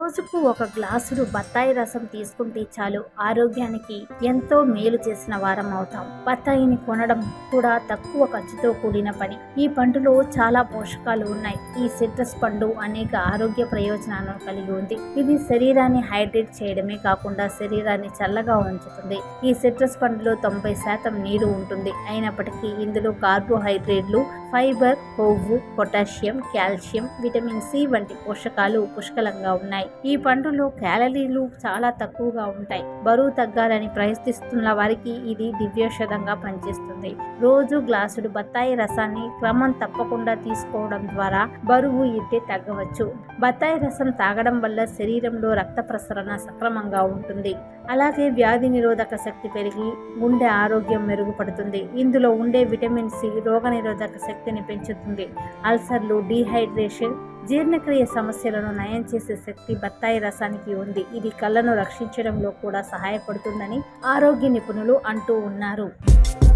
రోజుకు ఒక గ్లాసుడు బత్తాయి రసం తీసుకుంటే చాలు ఆరోగ్యానికి ఎంతో మేలు చేసిన వారం అవుతాం బత్తాయిని కొనడం కూడా తక్కువ ఖర్చుతో కూడిన పని ఈ పండులో చాలా పోషకాలు ఉన్నాయి ఈ సిట్రస్ పండు అనేక ఆరోగ్య ప్రయోజనాలను కలిగి ఉంది ఇది శరీరాన్ని హైడ్రేట్ చేయడమే కాకుండా శరీరాన్ని చల్లగా ఉంచుతుంది ఈ సిట్రస్ పండులో తొంభై శాతం నీరు ఉంటుంది అయినప్పటికీ ఇందులో కార్బోహైడ్రేట్లు ఫైబర్ కొవ్వు పొటాషియం కాల్షియం విటమిన్ సి వంటి పోషకాలు పుష్కలంగా ఉన్నాయి ఈ పండులో క్యాలరీలు చాలా తక్కువగా ఉంటాయి బరువు తగ్గాలని ప్రయత్నిస్తున్న వారికి ఇది దివ్యౌషధంగా పనిచేస్తుంది రోజు గ్లాసుడు బత్తాయి రసాన్ని క్రమం తప్పకుండా తీసుకోవడం ద్వారా బరువు ఇట్టే తగ్గవచ్చు బత్తాయి రసం తాగడం వల్ల శరీరంలో రక్త ప్రసరణ సక్రమంగా ఉంటుంది అలాగే వ్యాధి నిరోధక శక్తి పెరిగి గుండె ఆరోగ్యం మెరుగుపడుతుంది ఇందులో ఉండే విటమిన్ సి రోగనిరోధక శక్తిని పెంచుతుంది అల్సర్లు డీహైడ్రేషన్ జీర్ణక్రియ సమస్యలను నయం చేసే శక్తి బత్తాయి రసానికి ఉంది ఇది కళ్ళను రక్షించడంలో కూడా సహాయపడుతుందని ఆరోగ్య నిపుణులు అంటూ ఉన్నారు